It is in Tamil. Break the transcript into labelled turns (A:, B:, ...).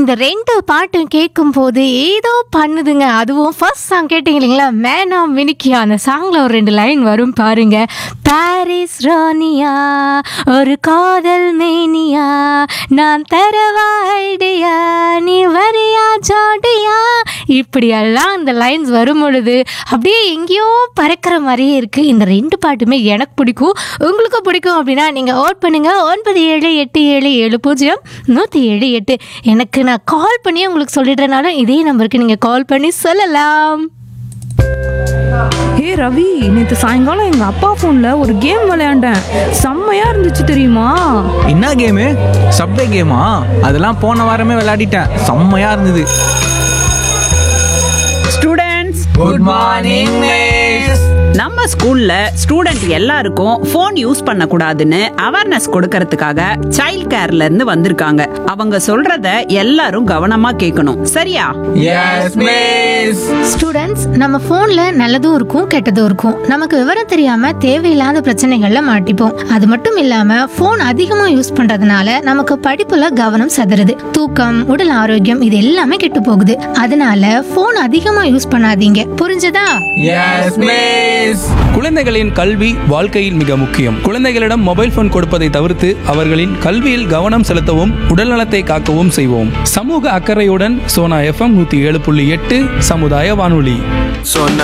A: இந்த ரெண்டு பாட்டும் கேட்கும் போது ஏதோ பண்ணுதுங்க அதுவும் ஃபர்ஸ்ட் சாங் கேட்டீங்க இல்லைங்களா மேனா மினிக்கியா அந்த சாங்ல ஒரு ரெண்டு லைன் வரும் பாருங்க பாரிஸ் ராணியா ஒரு காதல் மேனியா நான் தரவா ஐடியா நீ வரியா ஜாடியா இப்படியெல்லாம் அந்த லைன்ஸ் வரும் பொழுது அப்படியே எங்கேயோ பறக்கிற மாதிரியே இருக்கு இந்த ரெண்டு பாட்டுமே எனக்கு பிடிக்கும் உங்களுக்கு பிடிக்கும் அப்படின்னா நீங்கள் ஓட் பண்ணுங்க ஒன்பது ஏழு எட்டு ஏழு ஏழு பூஜ்ஜியம் நூற்றி ஏழு எட்டு எனக்கு நான் கால் பண்ணி உங்களுக்கு சொல்லிடுறனாலும் இதே நம்பருக்கு நீங்கள் கால் பண்ணி சொல்லலாம்
B: ஹே ரவி நேற்று சாயங்காலம் எங்கள் அப்பா ஃபோனில் ஒரு கேம் விளையாண்டேன் செம்மையா இருந்துச்சு தெரியுமா
C: என்ன கேமு சப்வே கேமா அதெல்லாம் போன வாரமே விளையாடிட்டேன் செம்மையா இருந்தது
D: ஸ்டூடெண்ட்ஸ்
C: குட் மார்னிங் மிஸ்
D: நம்ம ஸ்கூல்ல ஸ்டூடெண்ட் எல்லாருக்கும் ஃபோன் யூஸ் பண்ணக்கூடாதுன்னு அவேர்னஸ் கொடுக்கறதுக்காக சைல்ட் கேர்ல இருந்து வந்திருக்காங்க அவங்க சொல்றத எல்லாரும் கவனமா கேட்கணும் சரியா
C: எஸ் மிஸ்
A: ஸ்டூடெண்ட்ஸ் நம்ம ஃபோனில் நல்லதும் இருக்கும் கெட்டதும் இருக்கும் நமக்கு விவரம் தெரியாமல் தேவையில்லாத பிரச்சனைகளில் மாட்டிப்போம் அது மட்டும் இல்லாமல் ஃபோன் அதிகமாக யூஸ் பண்ணுறதுனால நமக்கு படிப்பில் கவனம் சதுருது தூக்கம் உடல் ஆரோக்கியம் இது எல்லாமே கெட்டு போகுது அதனால ஃபோன் அதிகமாக யூஸ் பண்ணாதீங்க புரிஞ்சதா
C: எஸ் மிஸ்
E: குழந்தைகளின் கல்வி வாழ்க்கையில் மிக முக்கியம் குழந்தைகளிடம் மொபைல் போன் கொடுப்பதை தவிர்த்து அவர்களின் கல்வியில் கவனம் செலுத்தவும் உடல்நலத்தை காக்கவும் செய்வோம் சமூக அக்கறையுடன் சோனா எஃப்எம் நூத்தி ஏழு புள்ளி எட்டு சமுதாய வானொலி